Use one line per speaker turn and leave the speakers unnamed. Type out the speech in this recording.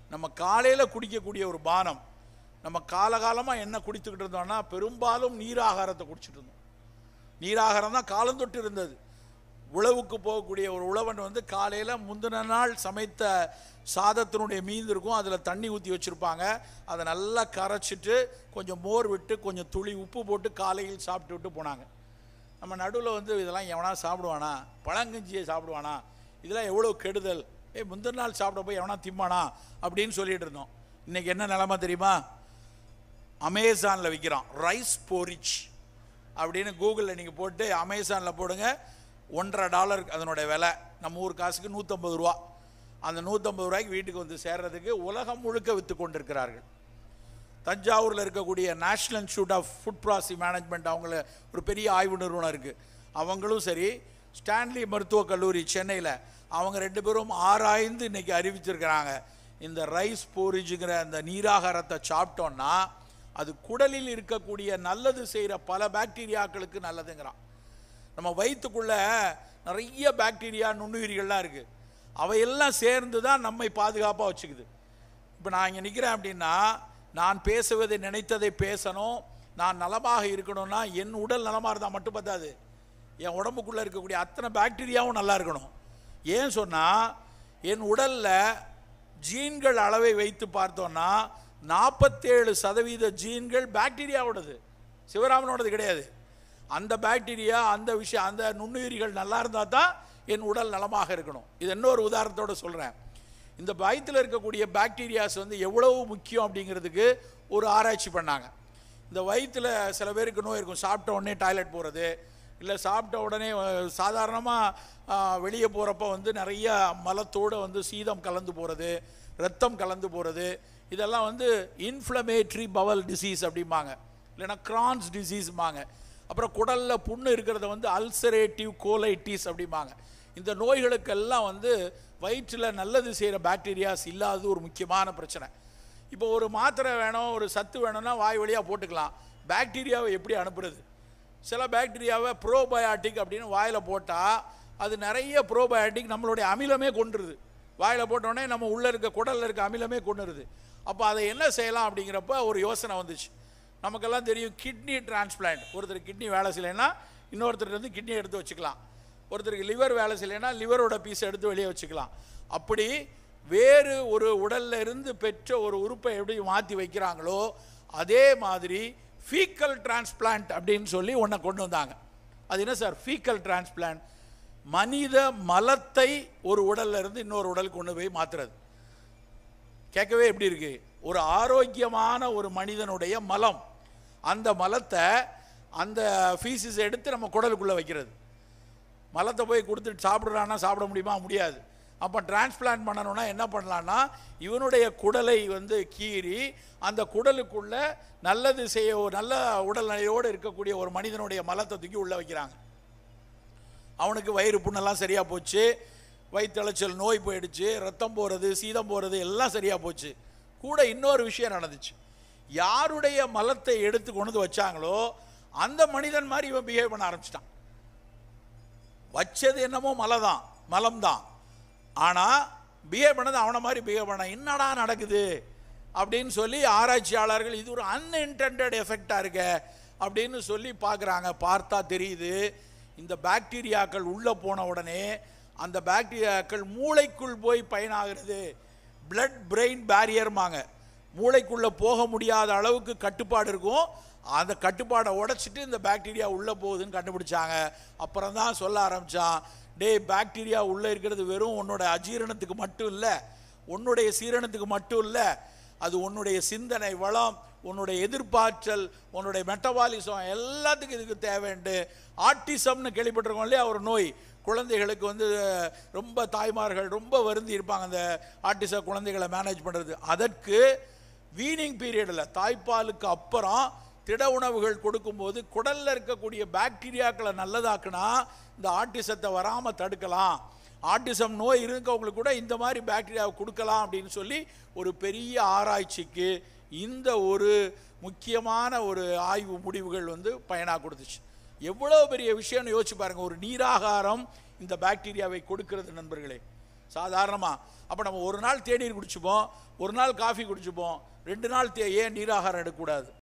நம்ம காலையில் குடிக்கக்கூடிய ஒரு பானம் நம்ம காலகாலமாக என்ன குடித்துக்கிட்டு இருந்தோம்னா பெரும்பாலும் நீராகாரத்தை குடிச்சிட்டு இருந்தோம் நீராகாரம் தான் காலந்தொட்டு இருந்தது உழவுக்கு போகக்கூடிய ஒரு உழவன் வந்து காலையில் முந்தின நாள் சமைத்த சாதத்தினுடைய மீந்து இருக்கும் அதில் தண்ணி ஊற்றி வச்சுருப்பாங்க அதை நல்லா கரைச்சிட்டு கொஞ்சம் மோர் விட்டு கொஞ்சம் துளி உப்பு போட்டு காலையில் சாப்பிட்டு விட்டு போனாங்க நம்ம நடுவில் வந்து இதெல்லாம் எவனா சாப்பிடுவானா பழங்கஞ்சியை சாப்பிடுவானா இதெல்லாம் எவ்வளோ கெடுதல் ஏய் முந்தின நாள் சாப்பிட போய் எவனா திம்மானா அப்படின்னு சொல்லிட்டு இருந்தோம் இன்னைக்கு என்ன நிலமை தெரியுமா அமேசானில் விற்கிறான் ரைஸ் போரிச் அப்படின்னு கூகுளில் நீங்கள் போட்டு அமேசானில் போடுங்க ஒன்றரை டாலர் அதனுடைய விலை நம்ம ஊர் காசுக்கு நூற்றம்பது ரூபா அந்த நூற்றம்பது ரூபாய்க்கு வீட்டுக்கு வந்து சேர்றதுக்கு உலகம் முழுக்க விற்று கொண்டிருக்கிறார்கள் தஞ்சாவூரில் இருக்கக்கூடிய national institute of food processing management அவங்கள ஒரு பெரிய ஆய்வு நிறுவனம் இருக்குது அவங்களும் சரி ஸ்டான்லி மருத்துவக் கல்லூரி சென்னையில் அவங்க ரெண்டு பேரும் ஆராய்ந்து இன்னைக்கு அறிவிச்சிருக்கிறாங்க இந்த ரைஸ் போரிஜுங்கிற அந்த நீராகாரத்தை சாப்பிட்டோம்னா அது குடலில் இருக்கக்கூடிய நல்லது செய்கிற பல பாக்டீரியாக்களுக்கு நல்லதுங்கிறான் நம்ம வயிற்றுக்குள்ள நிறைய பாக்டீரியா நுண்ணுயிரிகள்லாம் இருக்குது அவையெல்லாம் சேர்ந்து தான் நம்மை பாதுகாப்பாக வச்சுக்குது இப்போ நான் இங்கே நிற்கிறேன் அப்படின்னா நான் பேசுவதை நினைத்ததை பேசணும் நான் நலமாக இருக்கணும்னா என் உடல் நலமாக இருந்தால் மட்டும் பத்தாது என் உடம்புக்குள்ளே இருக்கக்கூடிய அத்தனை பாக்டீரியாவும் நல்லா இருக்கணும் ஏன் சொன்னால் என் உடலில் ஜீன்கள் அளவை வைத்து பார்த்தோன்னா நாற்பத்தேழு சதவீத ஜீன்கள் பாக்டீரியாவோடது சிவராமனோடது கிடையாது அந்த பாக்டீரியா அந்த விஷயம் அந்த நுண்ணுயிரிகள் நல்லா இருந்தால் தான் என் உடல் நலமாக இருக்கணும் இது இன்னொரு உதாரணத்தோட சொல்கிறேன் இந்த வயிற்றில் இருக்கக்கூடிய பாக்டீரியாஸ் வந்து எவ்வளவு முக்கியம் அப்படிங்கிறதுக்கு ஒரு ஆராய்ச்சி பண்ணாங்க இந்த வயிற்றில் சில பேருக்கு நோய் இருக்கும் சாப்பிட்ட உடனே டாய்லெட் போகிறது இல்லை சாப்பிட்ட உடனே சாதாரணமாக வெளியே போகிறப்ப வந்து நிறைய மலத்தோடு வந்து சீதம் கலந்து போகிறது ரத்தம் கலந்து போகிறது இதெல்லாம் வந்து இன்ஃப்ளமேட்ரி பவல் டிசீஸ் அப்படிம்பாங்க இல்லைன்னா கிரான்ஸ் டிசீஸ்பாங்க அப்புறம் குடலில் புண்ணு இருக்கிறத வந்து அல்சரேட்டிவ் கோலைட்டிஸ் அப்படிம்பாங்க இந்த நோய்களுக்கெல்லாம் வந்து வயிற்றில் நல்லது செய்கிற பாக்டீரியாஸ் இல்லாதது ஒரு முக்கியமான பிரச்சனை இப்போ ஒரு மாத்திரை வேணும் ஒரு சத்து வேணும்னா வாய் வழியாக போட்டுக்கலாம் பாக்டீரியாவை எப்படி அனுப்புறது சில பாக்டீரியாவை ப்ரோபயாட்டிக் அப்படின்னு வாயில் போட்டால் அது நிறைய ப்ரோபயாட்டிக் நம்மளுடைய அமிலமே கொண்டுருது வாயில் போட்டோடனே நம்ம உள்ளே இருக்க குடலில் இருக்க அமிலமே கொண்டுருது அப்போ அதை என்ன செய்யலாம் அப்படிங்கிறப்ப ஒரு யோசனை வந்துச்சு நமக்கெல்லாம் தெரியும் கிட்னி டிரான்ஸ்பிளான்ட் ஒருத்தர் கிட்னி வேலை செய்யலைன்னா இன்னொருத்தர் வந்து கிட்னி எடுத்து வச்சுக்கலாம் ஒருத்தருக்கு லிவர் வேலை செய்யலைன்னா லிவரோட பீஸ் எடுத்து வெளியே வச்சுக்கலாம் அப்படி வேறு ஒரு உடல்ல இருந்து பெற்ற ஒரு உறுப்பை எப்படி மாற்றி வைக்கிறாங்களோ அதே மாதிரி ஃபீக்கல் டிரான்ஸ்பிளான்ட் அப்படின்னு சொல்லி ஒன்றை கொண்டு வந்தாங்க அது என்ன சார் ஃபீக்கல் டிரான்ஸ்பிளான்ட் மனித மலத்தை ஒரு உடல்ல இருந்து இன்னொரு உடலுக்கு கொண்டு போய் மாத்துறது கேட்கவே எப்படி இருக்கு ஒரு ஆரோக்கியமான ஒரு மனிதனுடைய மலம் அந்த மலத்தை அந்த ஃபீஸஸ் எடுத்து நம்ம குடலுக்குள்ளே வைக்கிறது மலத்தை போய் கொடுத்துட்டு சாப்பிட்றான்னா சாப்பிட முடியுமா முடியாது அப்போ டிரான்ஸ்பிளான்ட் பண்ணணும்னா என்ன பண்ணலான்னா இவனுடைய குடலை வந்து கீறி அந்த குடலுக்குள்ள நல்லது செய்ய ஒரு நல்ல உடல்நிலையோடு இருக்கக்கூடிய ஒரு மனிதனுடைய மலத்தை தூக்கி உள்ளே வைக்கிறாங்க அவனுக்கு வயிறு புண்ணெல்லாம் சரியாக போச்சு வயிற்றுளைச்சல் நோய் போயிடுச்சு ரத்தம் போகிறது சீதம் போகிறது எல்லாம் சரியாக போச்சு கூட இன்னொரு விஷயம் நடந்துச்சு யாருடைய மலத்தை எடுத்து கொண்டு வந்து வச்சாங்களோ அந்த மனிதன் மாதிரி இவன் பிஹேவ் பண்ண ஆரம்பிச்சிட்டான் வச்சது என்னமோ மலை தான் மலம் தான் ஆனால் பிஹேவ் பண்ணது அவனை மாதிரி பிஹேவ் பண்ண என்னடா நடக்குது அப்படின்னு சொல்லி ஆராய்ச்சியாளர்கள் இது ஒரு அன்இன்டென்டட் எஃபெக்டாக இருக்க அப்படின்னு சொல்லி பார்க்குறாங்க பார்த்தா தெரியுது இந்த பாக்டீரியாக்கள் உள்ளே போன உடனே அந்த பாக்டீரியாக்கள் மூளைக்குள் போய் பயனாகிறது பிளட் பிரெயின் பேரியர்மாங்க மூளைக்குள்ளே போக முடியாத அளவுக்கு கட்டுப்பாடு இருக்கும் அந்த கட்டுப்பாடை உடைச்சிட்டு இந்த பாக்டீரியா உள்ளே போகுதுன்னு கண்டுபிடிச்சாங்க அப்புறம் தான் சொல்ல ஆரம்பித்தான் டேய் பாக்டீரியா உள்ளே இருக்கிறது வெறும் உன்னோட அஜீரணத்துக்கு மட்டும் இல்லை உன்னுடைய சீரணத்துக்கு மட்டும் இல்லை அது உன்னுடைய சிந்தனை வளம் உன்னுடைய எதிர்பார்த்தல் உன்னுடைய மெட்டபாலிசம் எல்லாத்துக்கும் இதுக்கு தேவைண்டு ஆட்டிசம்னு கேள்விப்பட்டிருக்கோம் இல்லையா ஒரு நோய் குழந்தைகளுக்கு வந்து ரொம்ப தாய்மார்கள் ரொம்ப வருந்தி இருப்பாங்க அந்த ஆட்டிச குழந்தைகளை மேனேஜ் பண்ணுறது அதற்கு வீனிங் பீரியடில் தாய்ப்பாலுக்கு அப்புறம் திட உணவுகள் கொடுக்கும்போது குடலில் இருக்கக்கூடிய பாக்டீரியாக்களை நல்லதாக்குனா இந்த ஆட்டிசத்தை வராமல் தடுக்கலாம் ஆட்டிசம் நோய் இருக்கவங்களுக்கு கூட இந்த மாதிரி பாக்டீரியாவை கொடுக்கலாம் அப்படின்னு சொல்லி ஒரு பெரிய ஆராய்ச்சிக்கு இந்த ஒரு முக்கியமான ஒரு ஆய்வு முடிவுகள் வந்து பயனாக கொடுத்துச்சு எவ்வளோ பெரிய விஷயம்னு யோசிச்சு பாருங்க ஒரு நீராகாரம் இந்த பாக்டீரியாவை கொடுக்கிறது நண்பர்களே சாதாரணமாக அப்போ நம்ம ஒரு நாள் தேநீர் குடிச்சுப்போம் ஒரு நாள் காஃபி குடிச்சுப்போம் ரெண்டு நாள் தே ஏன் நீராகாரம் எடுக்கக்கூடாது